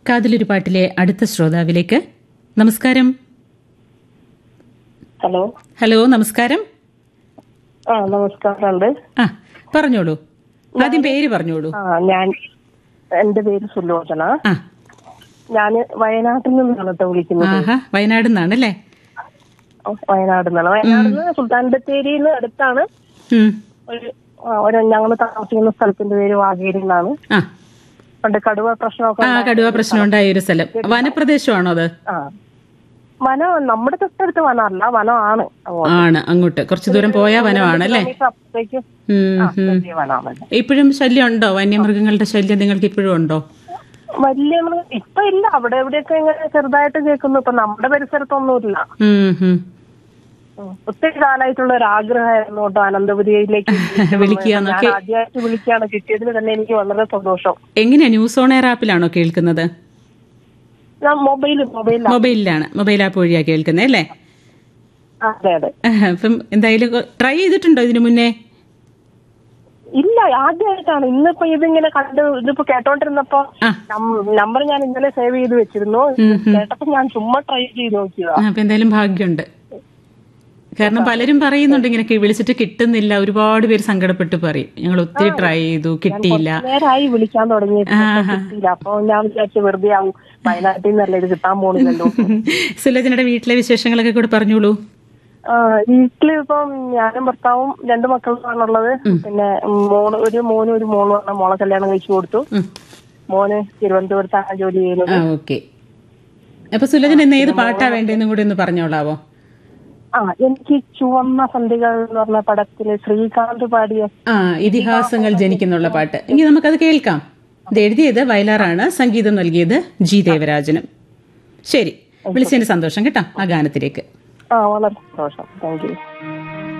കാതിലൊരു പാട്ടിലെ അടുത്ത ശ്രോതാവിലേക്ക് നമസ്കാരം ഹലോ ഹലോ നമസ്കാരം ആ നമസ്കാരമുണ്ട് ആ പറഞ്ഞോളൂ ആദ്യം പേര് പറഞ്ഞോളൂ ആ ഞാൻ എന്റെ പേര് സുലോചന ആ ഞാൻ വയനാട്ടിൽ നിന്നാണ് കേട്ടോ വിളിക്കുന്നത് ആഹാ വയനാട് നിന്നാണല്ലേ വയനാട് നിന്നാണ് വയനാട് നിന്ന് സുൽത്താൻ ബത്തേരിന്ന് അടുത്താണ് ഉം. ഒരു ആ, ഒരു ഞങ്ങൾ താമസിക്കുന്ന സ്ഥലത്തിന്റെ പേര് വാഗേരി എന്നാണ് ആ പണ്ട് കടുവ പ്രശ്നമൊക്കെ ആ കടുവ പ്രശ്നം ഉണ്ടായ ഒരു സ്ഥലം വനപ്രദേശമാണോ അത് ആ വനം നമ്മുടെ തൊട്ടടുത്ത് വനമല്ല വനമാണ് അങ്ങോട്ട്. ആണ് അങ്ങോട്ട് കുറച്ചു ദൂരം പോയാ വനമാണല്ലേ കിലോമീറ്റർ അപ്പുറത്തേക്ക് ഉം, ആ, ഉം. വലിയ വനമാണ് ഇപ്പോഴും ശല്യം ഉണ്ടോ വന്യമൃഗങ്ങളുടെ ശല്യം നിങ്ങൾക്ക് ഇപ്പോഴും ഉണ്ടോ വലിയ മൃഗ- ഇപ്പൊ ഇല്ല അവിടെ എവിടെയൊക്കെ ഇങ്ങനെ ചെറുതായിട്ട് കേൾക്കുന്നു ഇപ്പൊ നമ്മുടെ പരിസരത്തൊന്നുമില്ല ഉം, ഉം. ഉം. ഒത്തിരി കാലമായിട്ടുള്ള ഒരു ആഗ്രഹമായിരുന്നു കേട്ടോ അനന്തപുരിയിലേക്ക് വിളിക്കുകയെന്നൊക്കെ. ഞാൻ ആദ്യമായിട്ട് വിളിക്കുകയാണ് കിട്ടിയതിൽ തന്നെ എനിക്ക് വളരെ സന്തോഷം എങ്ങനെയാ ന്യൂസ് ഓൺ എയർ ആപ്പിലാണോ കേൾക്കുന്നത് ഞാൻ മൊബൈൽ മൊബൈലിലാണ് മൊബൈലിലാണ് മൊബൈൽ ആപ്പ് വഴിയാ കേൾക്കുന്നത് അല്ലേ അതെ അതെ അപ്പം എന്തായാലും ട്രൈ ചെയ്തിട്ടുണ്ടോ ഇതിനു മുന്നേ ഇല്ല ആദ്യമായിട്ടാണ് ഇന്നിപ്പോ ഇതിങ്ങനെ കണ്ട് ഇതിപ്പോ കേട്ടോണ്ടിരുന്നപ്പോ ആ. നമ്പർ ഞാൻ ഇന്നലെ സേവ് ചെയ്ത് വെച്ചിരുന്നു കേട്ടപ്പോ ഞാൻ ചുമ്മാ ട്രൈ ചെയ്ത് നോക്കിയതാ ആ, അപ്പൊ എന്തായാലും ഭാഗ്യമുണ്ട് കാരണം പലരും പറയുന്നുണ്ട് ഇങ്ങനെ കി- വിളിച്ചിട്ട് കിട്ടുന്നില്ല ഒരുപാട് പേര് സങ്കടപ്പെട്ട് പറയും ഞങ്ങൾ ഒത്തിരി ട്രൈ ചെയ്തു കിട്ടിയില്ല നേരായി വിളിക്കാൻ തുടങ്ങിയിട്ട് കിട്ടിയില്ല അപ്പൊ ഞാൻ വിചാരിച്ചു വെറുതെ ആവും വയനാട്ടിൽ നിന്നല്ല ഇത് കിട്ടാൻ പോണില്ലല്ലോ സുലജനയുടെ വീട്ടിലെ വിശേഷങ്ങളൊക്കെ കൂടെ പറഞ്ഞോളൂ ആ, വീട്ടില് ഇപ്പം ഞാനും ഭർത്താവും രണ്ട് മക്കളുമാണുള്ളത് പിന്നെ മോള് ഒരു മോനും ഒരു മോളുമാണ് മോളെ കല്യാണം കഴിച്ചു കൊടുത്തു ഉം. മോന് തിരുവനന്തപുരത്താണ് ജോലി ചെയ്യുന്നത് ആ ഓക്കെ അപ്പൊ സുലജൻ ഇന്ന് ഏത് പാട്ടാ വേണ്ടതെന്നും കൂടി ഒന്ന് പറഞ്ഞോളാവോ ആ എനിക്ക് ചുവന്ന സന്ധികൾ എന്ന് പറഞ്ഞ പടത്തില് ശ്രീകാന്ത് പാടിയ ആ ഇതിഹാസങ്ങൾ ജനിക്കുന്നുള്ള പാട്ട് എങ്കിൽ നമുക്കത് കേൾക്കാം ഇത് എഴുതിയത് വയലാറാണ് സംഗീതം നൽകിയത് ജി ദേവരാജനും ശരി വിളിച്ചതിന് സന്തോഷം കേട്ടോ ആ ഗാനത്തിലേക്ക് ആ വളരെ സന്തോഷം താങ്ക് യു